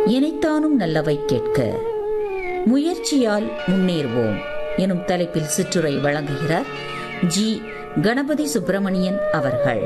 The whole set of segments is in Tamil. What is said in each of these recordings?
இனைத்தானும் நல்லவை கேட்க முயற்சியால் முன்னேறுவோம் எனும் தலைப்பில் சிற்றுரை வழங்குகிறார் ஜி கணபதி சுப்பிரமணியன் அவர்கள்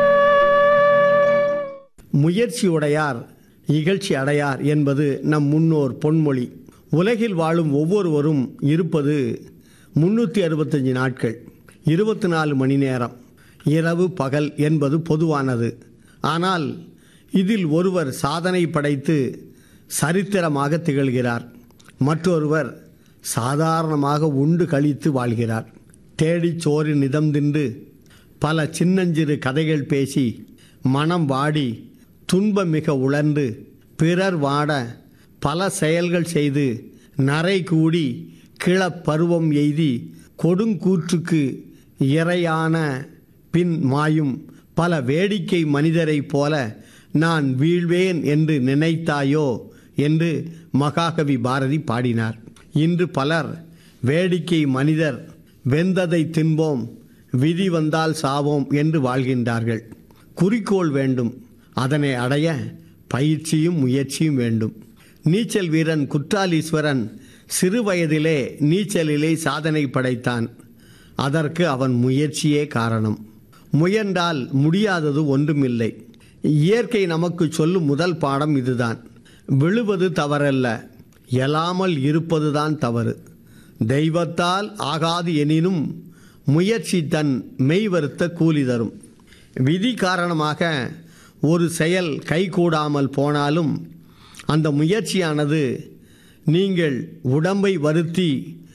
முயற்சி உடையார் இகழ்ச்சி அடையார் என்பது நம் முன்னோர் பொன்மொழி உலகில் வாழும் ஒவ்வொருவரும் இருப்பது முன்னூற்றி அறுபத்தஞ்சு நாட்கள் இருபத்தி நாலு மணி நேரம் இரவு பகல் என்பது பொதுவானது ஆனால் இதில் ஒருவர் சாதனை படைத்து சரித்திரமாக திகழ்கிறார் மற்றொருவர் சாதாரணமாக உண்டு கழித்து வாழ்கிறார் தேடிச் சோறு நிதம் தின்று பல சின்னஞ்சிறு கதைகள் பேசி மனம் வாடி துன்பம் மிக உழந்து பிறர் வாட பல செயல்கள் செய்து நரை கூடி கிளப்பருவம் எய்தி கொடுங்கூற்றுக்கு இரையான பின் மாயும் பல வேடிக்கை மனிதரைப் போல நான் வீழ்வேன் என்று நினைத்தாயோ என்று மகாகவி பாரதி பாடினார் இன்று பலர் வேடிக்கை மனிதர் வெந்ததை தின்போம் விதி வந்தால் சாவோம் என்று வாழ்கின்றார்கள் குறிக்கோள் வேண்டும் அதனை அடைய பயிற்சியும் முயற்சியும் வேண்டும் நீச்சல் வீரன் குற்றாலீஸ்வரன் சிறு வயதிலே நீச்சலிலே சாதனை படைத்தான் அதற்கு அவன் முயற்சியே காரணம் முயன்றால் முடியாதது ஒன்றுமில்லை இயற்கை நமக்கு சொல்லும் முதல் பாடம் இதுதான் விழுவது தவறல்ல எழாமல் இருப்பதுதான் தவறு தெய்வத்தால் ஆகாது எனினும் முயற்சி தன் மெய் வருத்த கூலி தரும் விதி காரணமாக ஒரு செயல் கைகூடாமல் போனாலும் அந்த முயற்சியானது நீங்கள் உடம்பை வருத்தி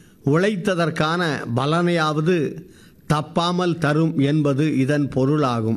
உழைத்ததற்கான பலனையாவது தப்பாமல் தரும் என்பது இதன் பொருளாகும்